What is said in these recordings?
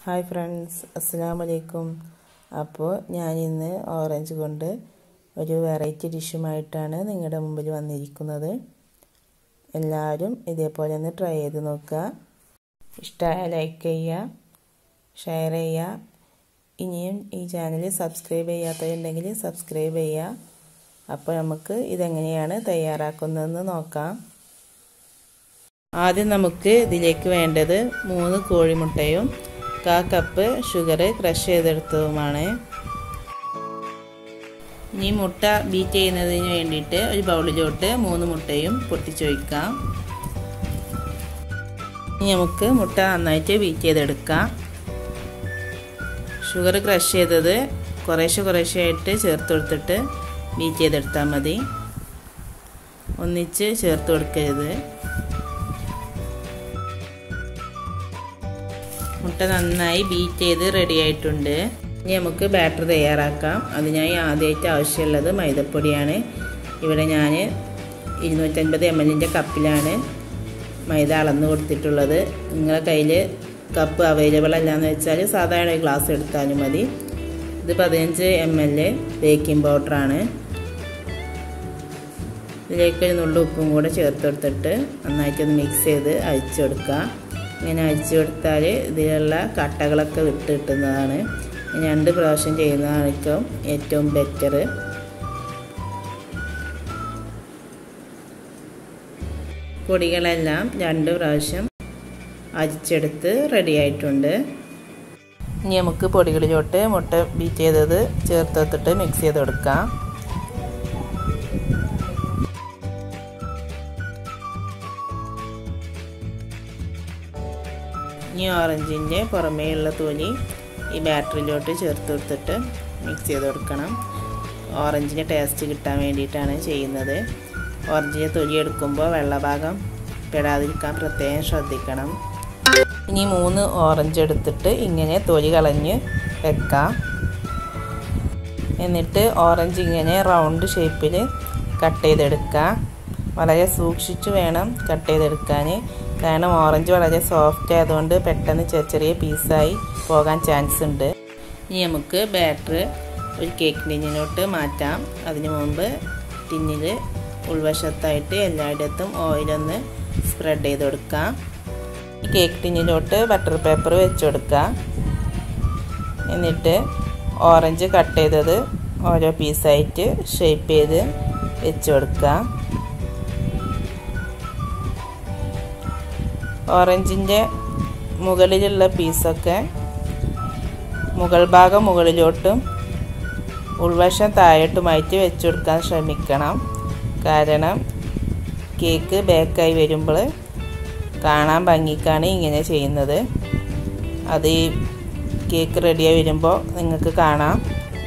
hi friends അസ്സാം വലൈക്കും അപ്പോൾ ഞാനിന്ന് ഓറഞ്ച് കൊണ്ട് ഒരു വെറൈറ്റി ഡിഷുമായിട്ടാണ് നിങ്ങളുടെ മുമ്പിൽ വന്നിരിക്കുന്നത് എല്ലാവരും ഇതേപോലെ ഒന്ന് ട്രൈ ചെയ്ത് നോക്കുക ഇഷ്ടമായ ലൈക്ക് ചെയ്യുക ഷെയർ ചെയ്യുക ഇനിയും ഈ ചാനൽ സബ്സ്ക്രൈബ് ചെയ്യാത്തവരുണ്ടെങ്കിൽ സബ്സ്ക്രൈബ് ചെയ്യുക അപ്പോൾ നമുക്ക് ഇതെങ്ങനെയാണ് തയ്യാറാക്കുന്നതെന്ന് നോക്കാം ആദ്യം നമുക്ക് ഇതിലേക്ക് വേണ്ടത് മൂന്ന് കോഴിമുട്ടയും കാ കപ്പ് ഷുഗർ ക്രഷ് ചെയ്തെടുത്തതുമാണ് ഇനി മുട്ട ബീറ്റ് ചെയ്യുന്നതിന് വേണ്ടിയിട്ട് ഒരു ബൗളിലോട്ട് മൂന്ന് മുട്ടയും പൊട്ടിച്ചൊഴിക്കാം ഇനി നമുക്ക് മുട്ട നന്നായിട്ട് ബീറ്റ് ചെയ്തെടുക്കാം ഷുഗർ ക്രഷ് ചെയ്തത് കുറേശ്ശെ കുറേശ്ശെ ആയിട്ട് ചേർത്ത് കൊടുത്തിട്ട് ബീറ്റ് ചെയ്തെടുത്താൽ മതി ഒന്നിച്ച് ചേർത്ത് കൊടുക്കരുത് മുട്ട നന്നായി ബീറ്റ് ചെയ്ത് റെഡി ആയിട്ടുണ്ട് ഇനി നമുക്ക് ബാറ്റർ തയ്യാറാക്കാം അതിനായി ആദ്യമായിട്ട് ആവശ്യമുള്ളത് മൈദപ്പൊടിയാണ് ഇവിടെ ഞാൻ ഇരുന്നൂറ്റൻപത് എം എല്ലിൻ്റെ കപ്പിലാണ് മൈദ അളന്ന് കൊടുത്തിട്ടുള്ളത് നിങ്ങളുടെ കയ്യിൽ കപ്പ് അവൈലബിൾ അല്ലാന്ന് വെച്ചാൽ സാധാരണ ഒരു ഗ്ലാസ് എടുത്താലും മതി ഇത് പതിനഞ്ച് എം എൽ ബേക്കിംഗ് പൗഡറാണ് ഇതിലേക്ക് ഒരു നുള്ളു ഉപ്പും കൂടെ ചേർത്ത് കൊടുത്തിട്ട് നന്നായിട്ടൊന്ന് മിക്സ് ചെയ്ത് അഴിച്ചു കൊടുക്കുക ഇങ്ങനെ അഴിച്ചു കൊടുത്താൽ ഇതിലുള്ള കട്ടകളൊക്കെ വിട്ട് കിട്ടുന്നതാണ് രണ്ട് പ്രാവശ്യം ചെയ്യുന്നതായിരിക്കും ഏറ്റവും ബെറ്റർ പൊടികളെല്ലാം രണ്ട് പ്രാവശ്യം അരിച്ചെടുത്ത് റെഡി ആയിട്ടുണ്ട് ഇനി നമുക്ക് പൊടികളിലോട്ട് മുട്ട ബീറ്റ് ചെയ്തത് ചേർത്ത് വെത്തിട്ട് മിക്സ് ചെയ്ത് കൊടുക്കാം ഇനി ഓറഞ്ചിൻ്റെ പുറമേയുള്ള തൊലി ഈ ബാറ്ററിലോട്ട് ചേർത്ത് കൊടുത്തിട്ട് മിക്സ് ചെയ്ത് കൊടുക്കണം ഓറഞ്ചിൻ്റെ ടേസ്റ്റ് കിട്ടാൻ വേണ്ടിയിട്ടാണ് ചെയ്യുന്നത് ഓറഞ്ചിൻ്റെ തൊലി എടുക്കുമ്പോൾ വെള്ളഭാഗം പെടാതിരിക്കാൻ പ്രത്യേകം ശ്രദ്ധിക്കണം ഇനി മൂന്ന് ഓറഞ്ച് എടുത്തിട്ട് ഇങ്ങനെ തൊലി കളഞ്ഞ് വെക്കാം എന്നിട്ട് ഓറഞ്ച് ഇങ്ങനെ റൗണ്ട് ഷേപ്പിൽ കട്ട് ചെയ്തെടുക്കാം വളരെ സൂക്ഷിച്ച് വേണം കട്ട് ചെയ്തെടുക്കാൻ കാരണം ഓറഞ്ച് വളരെ സോഫ്റ്റ് ആയതുകൊണ്ട് പെട്ടെന്ന് ചെറിയ ചെറിയ പീസായി പോകാൻ ചാൻസ് ഉണ്ട് ഇനി നമുക്ക് ബാറ്റർ ഒരു കേക്ക് ടിന്നിലോട്ട് മാറ്റാം അതിനു മുമ്പ് ടിന്നിൽ ഉൾവശത്തായിട്ട് എല്ലായിടത്തും ഓയിലൊന്ന് സ്പ്രെഡ് ചെയ്ത് കൊടുക്കാം ഈ കേക്ക് ടിന്നിലോട്ട് ബട്ടർ പേപ്പർ വെച്ച് കൊടുക്കാം എന്നിട്ട് ഓറഞ്ച് കട്ട് ചെയ്തത് ഓരോ പീസായിട്ട് ഷേപ്പ് ചെയ്ത് വെച്ച് കൊടുക്കാം ഓറഞ്ചിൻ്റെ മുകളിലുള്ള പീസൊക്കെ മുകൾ ഭാഗം മുകളിലോട്ടും ഉൾവശം താഴോട്ടുമായിട്ട് വെച്ച് കൊടുക്കാൻ ശ്രമിക്കണം കാരണം കേക്ക് ബേക്കായി വരുമ്പോൾ കാണാൻ ഭംഗിക്കാണ് ഇങ്ങനെ ചെയ്യുന്നത് അത് ഈ കേക്ക് റെഡിയായി വരുമ്പോൾ നിങ്ങൾക്ക് കാണാം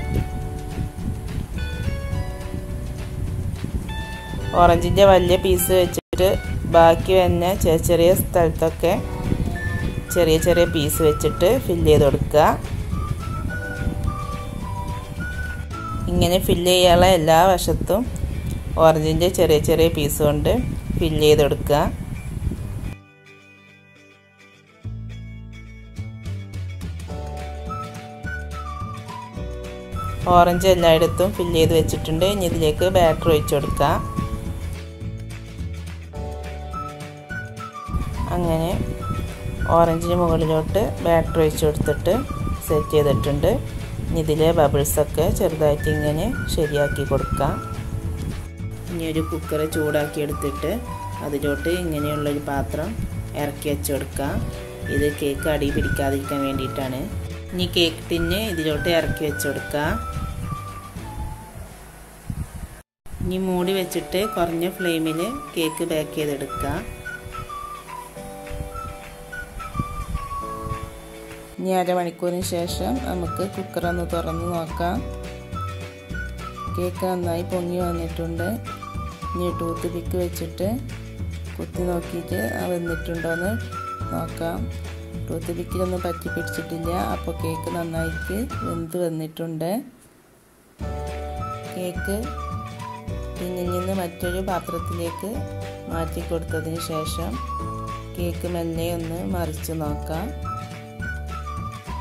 ഓറഞ്ചിൻ്റെ വലിയ പീസ് വെച്ചിട്ട് ബാക്കി തന്നെ ചെറിയ ചെറിയ സ്ഥലത്തൊക്കെ ചെറിയ ചെറിയ പീസ് വെച്ചിട്ട് ഫില്ല് ചെയ്ത് കൊടുക്കുക ഇങ്ങനെ ഫില്ല് ചെയ്യാനുള്ള എല്ലാ വശത്തും ഓറഞ്ചിൻ്റെ ചെറിയ ചെറിയ പീസ് കൊണ്ട് ഫില്ല് ചെയ്ത് കൊടുക്കുക ഓറഞ്ച് എല്ലായിടത്തും ഫില്ല് ചെയ്ത് വെച്ചിട്ടുണ്ട് ഇനി ഇതിലേക്ക് ബാറ്റർ ഒഴിച്ചു കൊടുക്കുക അങ്ങനെ ഓറഞ്ചിന് മുകളിലോട്ട് ബാറ്റർ ഒഴിച്ചു കൊടുത്തിട്ട് സെറ്റ് ചെയ്തിട്ടുണ്ട് ഇനി ഇതിലെ ബബിൾസൊക്കെ ചെറുതായിട്ട് ഇങ്ങനെ ശരിയാക്കി കൊടുക്കാം ഇനി ഒരു കുക്കർ ചൂടാക്കി എടുത്തിട്ട് അതിലോട്ട് ഇങ്ങനെയുള്ളൊരു പാത്രം ഇറക്കി വെച്ച് കൊടുക്കാം ഇത് കേക്ക് അടി പിടിക്കാതിരിക്കാൻ വേണ്ടിയിട്ടാണ് ഇനി കേക്ക് ടിന്ന് ഇതിലോട്ട് ഇറക്കി വെച്ച് കൊടുക്കാം ഇനി മൂടി വെച്ചിട്ട് കുറഞ്ഞ ഫ്ലെയിമിൽ കേക്ക് ബേക്ക് ചെയ്തെടുക്കുക ഇനി അരമണിക്കൂറിന് ശേഷം നമുക്ക് കുക്കർ ഒന്ന് തുറന്ന് നോക്കാം കേക്ക് നന്നായി പൊങ്ങി വന്നിട്ടുണ്ട് ഇനി ടൂത്ത് പിക്ക് വെച്ചിട്ട് കുത്തി നോക്കിയിട്ട് വന്നിട്ടുണ്ടോയെന്ന് നോക്കാം ടൂത്ത് പിക്കിലൊന്നും പറ്റി പിടിച്ചിട്ടില്ല അപ്പോൾ കേക്ക് നന്നായിട്ട് വെന്ത് വന്നിട്ടുണ്ട് കേക്ക് പിന്നിൽ നിന്ന് മറ്റൊരു പാത്രത്തിലേക്ക് മാറ്റി കൊടുത്തതിന് ശേഷം കേക്ക് മെല്ലെ ഒന്ന് മറിച്ച് നോക്കാം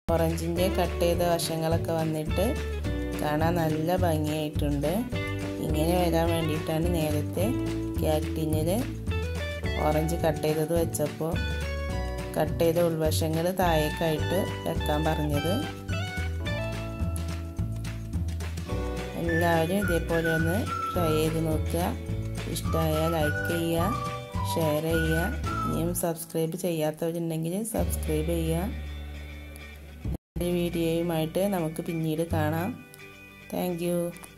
ഓറഞ്ചിൻ്റെ കട്ട് ചെയ്ത വശങ്ങളൊക്കെ വന്നിട്ട് കാണാൻ നല്ല ഭംഗിയായിട്ടുണ്ട് ഇങ്ങനെ വരാൻ വേണ്ടിയിട്ടാണ് നേരത്തെ കേക്ക് ടിന്നിൽ ഓറഞ്ച് കട്ട് ചെയ്തത് വെച്ചപ്പോൾ കട്ട് ചെയ്ത ഉൾവശങ്ങൾ താഴേക്കായിട്ട് വെക്കാൻ പറഞ്ഞത് എല്ലാവരും ഇതേപോലെ ഒന്ന് ട്രൈ ചെയ്ത് നോക്കുക ഇഷ്ടമായാൽ ലൈക്ക് ചെയ്യുക ഷെയർ ചെയ്യുക ഇനിയും സബ്സ്ക്രൈബ് ചെയ്യാത്തവരുണ്ടെങ്കിൽ സബ്സ്ക്രൈബ് ചെയ്യുക വീഡിയോയുമായിട്ട് നമുക്ക് പിന്നീട് കാണാം താങ്ക്